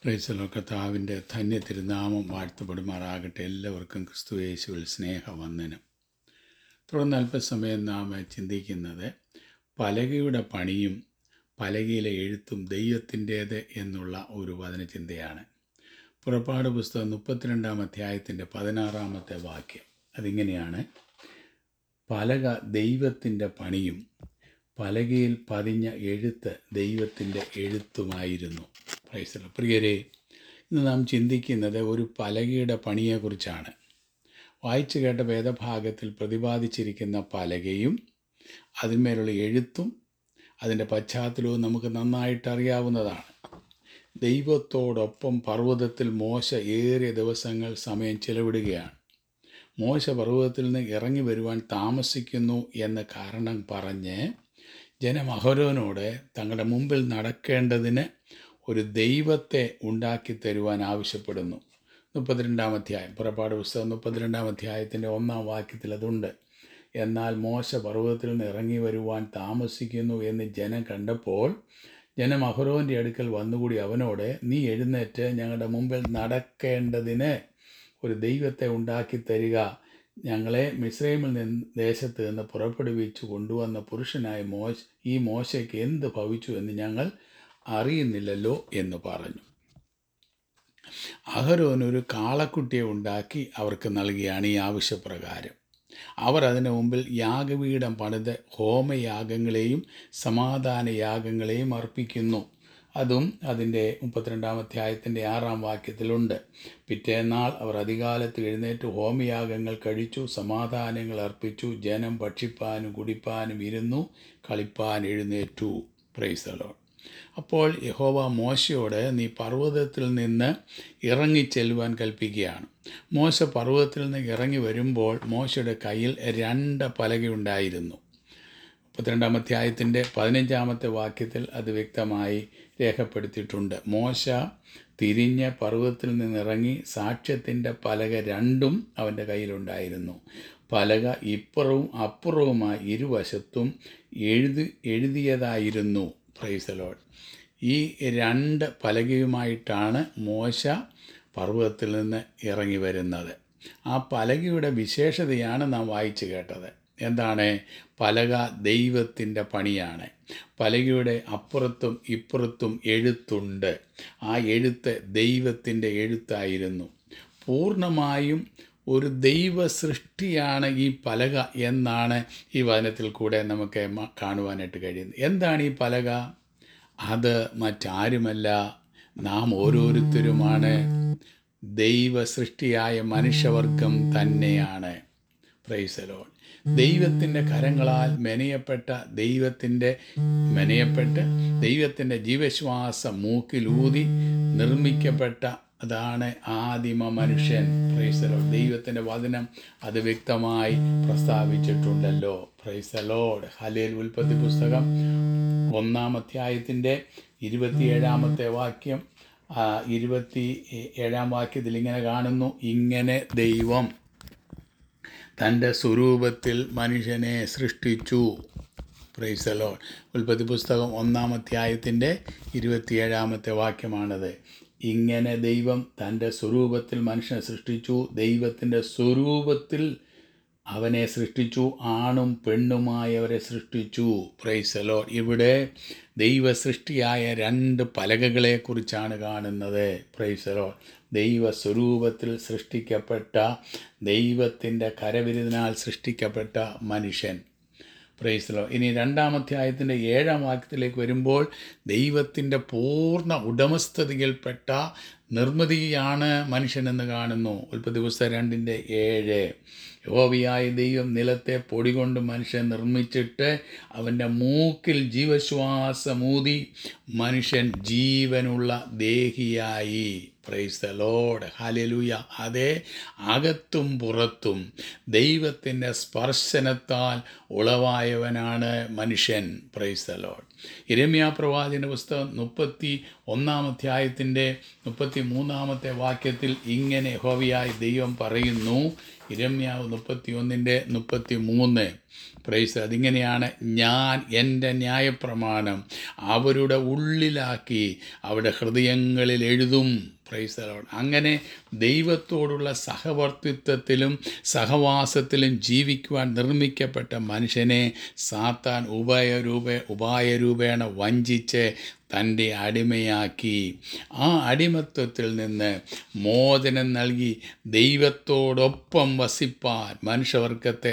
പ്രൈസലോ കർത്താവിൻ്റെ ധന്യ തിരുനാമം വാഴ്ത്തപ്പെടുമാറാകട്ടെ എല്ലാവർക്കും ക്രിസ്തു യേശുവിൽ സ്നേഹവന്ദനം തുടർന്ന് അല്പസമയം നാം ചിന്തിക്കുന്നത് പലകയുടെ പണിയും പലകയിലെ എഴുത്തും ദൈവത്തിൻ്റേത് എന്നുള്ള ഒരു വചനചിന്തയാണ് പുറപ്പാട് പുസ്തകം മുപ്പത്തിരണ്ടാം അധ്യായത്തിൻ്റെ പതിനാറാമത്തെ വാക്യം അതിങ്ങനെയാണ് പലക ദൈവത്തിൻ്റെ പണിയും പലകയിൽ പതിഞ്ഞ എഴുത്ത് ദൈവത്തിൻ്റെ എഴുത്തുമായിരുന്നു പ്രൈസല പ്രിയരെ ഇന്ന് നാം ചിന്തിക്കുന്നത് ഒരു പലകയുടെ പണിയെക്കുറിച്ചാണ് വായിച്ചു കേട്ട വേദഭാഗത്തിൽ പ്രതിപാദിച്ചിരിക്കുന്ന പലകയും അതിന്മേലുള്ള എഴുത്തും അതിൻ്റെ പശ്ചാത്തലവും നമുക്ക് നന്നായിട്ട് അറിയാവുന്നതാണ് ദൈവത്തോടൊപ്പം പർവ്വതത്തിൽ മോശ ഏറിയ ദിവസങ്ങൾ സമയം ചെലവിടുകയാണ് മോശ പർവ്വതത്തിൽ നിന്ന് ഇറങ്ങി വരുവാൻ താമസിക്കുന്നു എന്ന കാരണം പറഞ്ഞ് ജനം അഹരോനോട് തങ്ങളുടെ മുമ്പിൽ നടക്കേണ്ടതിന് ഒരു ദൈവത്തെ ഉണ്ടാക്കി തരുവാൻ ആവശ്യപ്പെടുന്നു മുപ്പത്തിരണ്ടാം അധ്യായം പുറപ്പാട് പുസ്തകം മുപ്പത്തിരണ്ടാം അധ്യായത്തിൻ്റെ ഒന്നാം വാക്യത്തിൽ അതുണ്ട് എന്നാൽ മോശ പർവ്വതത്തിൽ നിന്ന് ഇറങ്ങി വരുവാൻ താമസിക്കുന്നു എന്ന് ജനം കണ്ടപ്പോൾ ജനം അഹരോൻ്റെ അടുക്കൽ വന്നുകൂടി അവനോട് നീ എഴുന്നേറ്റ് ഞങ്ങളുടെ മുമ്പിൽ നടക്കേണ്ടതിന് ഒരു ദൈവത്തെ ഉണ്ടാക്കി തരിക ഞങ്ങളെ മിസ്രൈമിൽ നിന്ന് ദേശത്ത് നിന്ന് പുറപ്പെടുവിച്ചു കൊണ്ടുവന്ന പുരുഷനായ മോശ ഈ മോശയ്ക്ക് എന്ത് ഭവിച്ചു എന്ന് ഞങ്ങൾ അറിയുന്നില്ലല്ലോ എന്ന് പറഞ്ഞു അഹരോൻ ഒരു കാളക്കുട്ടിയെ ഉണ്ടാക്കി അവർക്ക് നൽകിയാണ് ഈ ആവശ്യപ്രകാരം അവർ അതിനു മുമ്പിൽ യാഗപീഠം പണിത് ഹോമയാഗങ്ങളെയും സമാധാന യാഗങ്ങളെയും അർപ്പിക്കുന്നു അതും അതിൻ്റെ മുപ്പത്തിരണ്ടാം അധ്യായത്തിൻ്റെ ആറാം വാക്യത്തിലുണ്ട് പിറ്റേന്നാൾ അവർ അധികാലത്ത് എഴുന്നേറ്റ് ഹോമയാഗങ്ങൾ കഴിച്ചു സമാധാനങ്ങൾ അർപ്പിച്ചു ജനം ഭക്ഷിപ്പാനും കുടിപ്പാനും ഇരുന്നു കളിപ്പാൻ എഴുന്നേറ്റു പ്രൈസലോ അപ്പോൾ യഹോവ മോശയോട് നീ പർവ്വതത്തിൽ നിന്ന് ഇറങ്ങിച്ചെല്ലുവാൻ കൽപ്പിക്കുകയാണ് മോശ പർവ്വതത്തിൽ നിന്ന് ഇറങ്ങി വരുമ്പോൾ മോശയുടെ കയ്യിൽ രണ്ട് പലകയുണ്ടായിരുന്നു മുപ്പത്തിരണ്ടാം അധ്യായത്തിൻ്റെ പതിനഞ്ചാമത്തെ വാക്യത്തിൽ അത് വ്യക്തമായി രേഖപ്പെടുത്തിയിട്ടുണ്ട് മോശ തിരിഞ്ഞ് പർവ്വതത്തിൽ നിന്നിറങ്ങി സാക്ഷ്യത്തിൻ്റെ പലക രണ്ടും അവൻ്റെ കയ്യിലുണ്ടായിരുന്നു പലക ഇപ്പുറവും അപ്പുറവുമായി ഇരുവശത്തും എഴുതി എഴുതിയതായിരുന്നു പ്രൈസലോഡ് ഈ രണ്ട് പലകയുമായിട്ടാണ് മോശ പർവ്വതത്തിൽ നിന്ന് ഇറങ്ങി വരുന്നത് ആ പലകയുടെ വിശേഷതയാണ് നാം വായിച്ചു കേട്ടത് എന്താണ് പലക ദൈവത്തിൻ്റെ പണിയാണ് പലകയുടെ അപ്പുറത്തും ഇപ്പുറത്തും എഴുത്തുണ്ട് ആ എഴുത്ത് ദൈവത്തിൻ്റെ എഴുത്തായിരുന്നു പൂർണ്ണമായും ഒരു ദൈവ സൃഷ്ടിയാണ് ഈ പലക എന്നാണ് ഈ വചനത്തിൽ കൂടെ നമുക്ക് കാണുവാനായിട്ട് കഴിയുന്നത് എന്താണ് ഈ പലക അത് മറ്റാരുമല്ല നാം ഓരോരുത്തരുമാണ് ദൈവ സൃഷ്ടിയായ മനുഷ്യവർഗം തന്നെയാണ് പ്രൈസലോൺ ദൈവത്തിൻ്റെ കരങ്ങളാൽ മെനയപ്പെട്ട ദൈവത്തിൻ്റെ മെനയപ്പെട്ട് ദൈവത്തിൻ്റെ ജീവശ്വാസം മൂക്കിലൂതി നിർമ്മിക്കപ്പെട്ട അതാണ് ആദിമ മനുഷ്യൻ പ്രൈസലോ ദൈവത്തിൻ്റെ വചനം അത് വ്യക്തമായി പ്രസ്താവിച്ചിട്ടുണ്ടല്ലോ പ്രൈസലോഡ് ഹലേൽ ഉൽപ്പത്തി പുസ്തകം ഒന്നാം അധ്യായത്തിൻ്റെ ഇരുപത്തിയേഴാമത്തെ വാക്യം ഇരുപത്തി ഏഴാം വാക്യത്തിൽ ഇങ്ങനെ കാണുന്നു ഇങ്ങനെ ദൈവം തൻ്റെ സ്വരൂപത്തിൽ മനുഷ്യനെ സൃഷ്ടിച്ചു പ്രൈസലോ ഉൽപ്പത്തി പുസ്തകം ഒന്നാം അധ്യായത്തിൻ്റെ ഇരുപത്തിയേഴാമത്തെ വാക്യമാണത് ഇങ്ങനെ ദൈവം തൻ്റെ സ്വരൂപത്തിൽ മനുഷ്യനെ സൃഷ്ടിച്ചു ദൈവത്തിൻ്റെ സ്വരൂപത്തിൽ അവനെ സൃഷ്ടിച്ചു ആണും പെണ്ണുമായവരെ സൃഷ്ടിച്ചു പ്രൈസലോ ഇവിടെ ദൈവ സൃഷ്ടിയായ രണ്ട് പലകകളെക്കുറിച്ചാണ് കാണുന്നത് പ്രൈസലോ ദൈവ സ്വരൂപത്തിൽ സൃഷ്ടിക്കപ്പെട്ട ദൈവത്തിൻ്റെ കരവിരുതിനാൽ സൃഷ്ടിക്കപ്പെട്ട മനുഷ്യൻ പ്രൈസലോ ഇനി രണ്ടാം അധ്യായത്തിൻ്റെ ഏഴാം വാക്യത്തിലേക്ക് വരുമ്പോൾ ദൈവത്തിൻ്റെ പൂർണ്ണ ഉടമസ്ഥതയിൽപ്പെട്ട നിർമ്മിതിയാണ് മനുഷ്യനെന്ന് കാണുന്നു ഉൽപ്പത്തി പുസ്തകം രണ്ടിൻ്റെ ഏഴ് യോവിയായ ദൈവം നിലത്തെ പൊടി കൊണ്ട് മനുഷ്യൻ നിർമ്മിച്ചിട്ട് അവൻ്റെ മൂക്കിൽ ജീവശ്വാസമൂതി മനുഷ്യൻ ജീവനുള്ള ദേഹിയായി പ്രൈസ് ദ ലോഡ് ഹാലലൂയ അതേ അകത്തും പുറത്തും ദൈവത്തിൻ്റെ സ്പർശനത്താൽ ഉളവായവനാണ് മനുഷ്യൻ പ്രൈസ് ദ ലോഡ് ഇരമ്യാ പ്രവാചന പുസ്തകം മുപ്പത്തി ഒന്നാം അധ്യായത്തിൻ്റെ മുപ്പത്തി മൂന്നാമത്തെ വാക്യത്തിൽ ഇങ്ങനെ ഹോവിയായി ദൈവം പറയുന്നു ഇരമ്യാവ് മുപ്പത്തി ഒന്നിൻ്റെ മുപ്പത്തി മൂന്ന് പ്രൈസ് അതിങ്ങനെയാണ് ഞാൻ എൻ്റെ ന്യായപ്രമാണം അവരുടെ ഉള്ളിലാക്കി അവരുടെ ഹൃദയങ്ങളിൽ എഴുതും പ്രൈസ് അലോൺ അങ്ങനെ ദൈവത്തോടുള്ള സഹവർത്തിത്വത്തിലും സഹവാസത്തിലും ജീവിക്കുവാൻ നിർമ്മിക്കപ്പെട്ട മനുഷ്യനെ സാത്താൻ ഉഭയരൂപ ഉപായരൂപേണ വഞ്ചിച്ച് തൻ്റെ അടിമയാക്കി ആ അടിമത്വത്തിൽ നിന്ന് മോചനം നൽകി ദൈവത്തോടൊപ്പം വസിപ്പാൻ മനുഷ്യവർഗത്തെ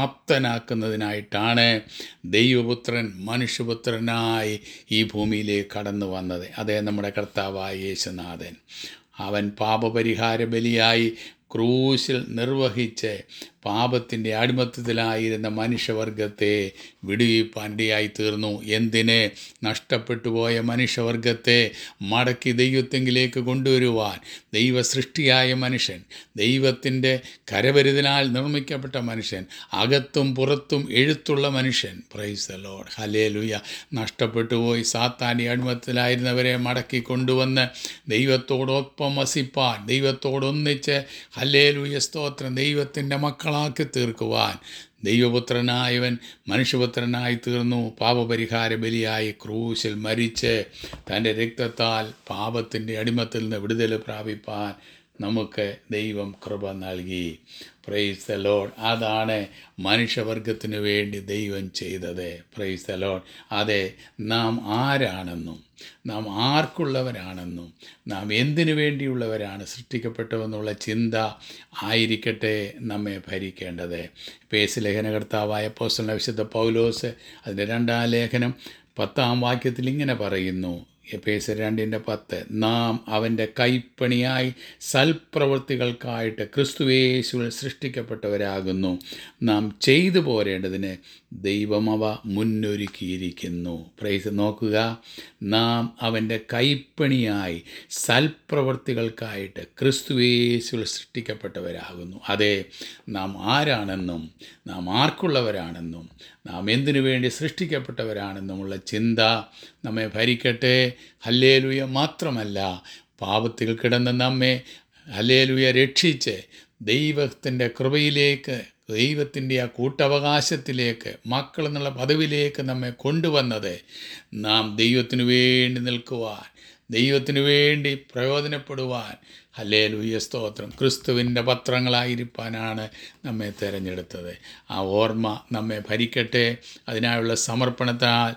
പ്രാപ്തനാക്കുന്നതിനായിട്ടാണ് ദൈവപുത്രൻ മനുഷ്യപുത്രനായി ഈ ഭൂമിയിലേക്ക് കടന്നു വന്നത് അതേ നമ്മുടെ കർത്താവായ യേശുനാഥൻ അവൻ പാപപരിഹാര ബലിയായി ക്രൂശിൽ നിർവഹിച്ച് പാപത്തിൻ്റെ അടിമത്തത്തിലായിരുന്ന മനുഷ്യവർഗത്തെ വിടുവിപ്പാൻ്റെയായി തീർന്നു എന്തിന് നഷ്ടപ്പെട്ടു പോയ മനുഷ്യവർഗത്തെ മടക്കി ദൈവത്തെങ്കിലേക്ക് കൊണ്ടുവരുവാൻ ദൈവ സൃഷ്ടിയായ മനുഷ്യൻ ദൈവത്തിൻ്റെ കരവരുതനാൽ നിർമ്മിക്കപ്പെട്ട മനുഷ്യൻ അകത്തും പുറത്തും എഴുത്തുള്ള മനുഷ്യൻ പ്രൈസ് ലോഡ് ഹലേ ലുയ നഷ്ടപ്പെട്ടു പോയി സാത്താൻ്റെ അടിമത്തത്തിലായിരുന്നവരെ മടക്കി കൊണ്ടുവന്ന് ദൈവത്തോടൊപ്പം വസിപ്പാൻ ദൈവത്തോടൊന്നിച്ച് ഹലേ ലുയ സ്തോത്രം ദൈവത്തിൻ്റെ മക്കളാക്കി തീർക്കുവാൻ ദൈവപുത്രനായവൻ മനുഷ്യപുത്രനായി തീർന്നു പാപപരിഹാര ബലിയായി ക്രൂശിൽ മരിച്ച് തൻ്റെ രക്തത്താൽ പാപത്തിൻ്റെ അടിമത്തിൽ നിന്ന് വിടുതൽ പ്രാപിപ്പാൻ നമുക്ക് ദൈവം കൃപ നൽകി പ്രൈസ് ദ ലോഡ് അതാണ് മനുഷ്യവർഗത്തിനു വേണ്ടി ദൈവം ചെയ്തത് പ്രൈസ് ദ ലോഡ് അതെ നാം ആരാണെന്നും നാം ആർക്കുള്ളവരാണെന്നും നാം എന്തിനു വേണ്ടിയുള്ളവരാണ് സൃഷ്ടിക്കപ്പെട്ടതെന്നുള്ള ചിന്ത ആയിരിക്കട്ടെ നമ്മെ ഭരിക്കേണ്ടത് പേസ് ലേഖനകർത്താവായ പോസ്റ്റലിന വിശുദ്ധ പൗലോസ് അതിൻ്റെ രണ്ടാം ലേഖനം പത്താം വാക്യത്തിൽ ഇങ്ങനെ പറയുന്നു എപ്പേസ് രണ്ടിൻ്റെ പത്ത് നാം അവൻ്റെ കൈപ്പണിയായി സൽപ്രവൃത്തികൾക്കായിട്ട് ക്രിസ്തുവേശുവിൽ സൃഷ്ടിക്കപ്പെട്ടവരാകുന്നു നാം ചെയ്തു പോരേണ്ടതിന് ദൈവം അവ മുന്നൊരുക്കിയിരിക്കുന്നു പ്രൈസ് നോക്കുക നാം അവൻ്റെ കൈപ്പണിയായി സൽപ്രവൃത്തികൾക്കായിട്ട് ക്രിസ്തുവേശുവിൽ സൃഷ്ടിക്കപ്പെട്ടവരാകുന്നു അതെ നാം ആരാണെന്നും നാം ആർക്കുള്ളവരാണെന്നും നാം എന്തിനു വേണ്ടി സൃഷ്ടിക്കപ്പെട്ടവരാണെന്നുമുള്ള ചിന്ത നമ്മെ ഭരിക്കട്ടെ ഹല്ലേലുയ മാത്രമല്ല പാപത്തിൽ കിടന്ന് നമ്മെ ഹല്ലേലുയ രക്ഷിച്ച് ദൈവത്തിൻ്റെ കൃപയിലേക്ക് ദൈവത്തിൻ്റെ ആ കൂട്ടവകാശത്തിലേക്ക് മക്കൾ എന്നുള്ള പദവിയിലേക്ക് നമ്മെ കൊണ്ടുവന്നത് നാം ദൈവത്തിനു വേണ്ടി നിൽക്കുവാൻ ദൈവത്തിനു വേണ്ടി പ്രയോജനപ്പെടുവാൻ ഹല്ലേ ലൂയ സ്തോത്രം ക്രിസ്തുവിൻ്റെ പത്രങ്ങളായിരിക്കാനാണ് നമ്മെ തിരഞ്ഞെടുത്തത് ആ ഓർമ്മ നമ്മെ ഭരിക്കട്ടെ അതിനായുള്ള സമർപ്പണത്താൽ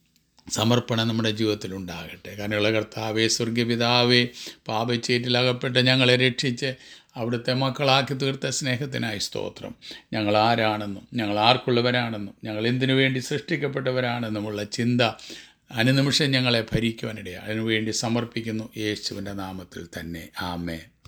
സമർപ്പണം നമ്മുടെ ജീവിതത്തിൽ ഉണ്ടാകട്ടെ കാരണമുള്ള കർത്താവേ സ്വർഗപിതാവേ പാപച്ചേറ്റിലകപ്പെട്ട് ഞങ്ങളെ രക്ഷിച്ച് അവിടുത്തെ മക്കളാക്കി തീർത്ത സ്നേഹത്തിനായി സ്തോത്രം ഞങ്ങൾ ആരാണെന്നും ഞങ്ങൾ ആർക്കുള്ളവരാണെന്നും ഞങ്ങൾ എന്തിനു വേണ്ടി സൃഷ്ടിക്കപ്പെട്ടവരാണെന്നുമുള്ള ചിന്ത അനുനിമിഷം ഞങ്ങളെ ഭരിക്കുവാനിടയാണ് അതിനുവേണ്ടി സമർപ്പിക്കുന്നു യേശുവിൻ്റെ നാമത്തിൽ തന്നെ ആമേ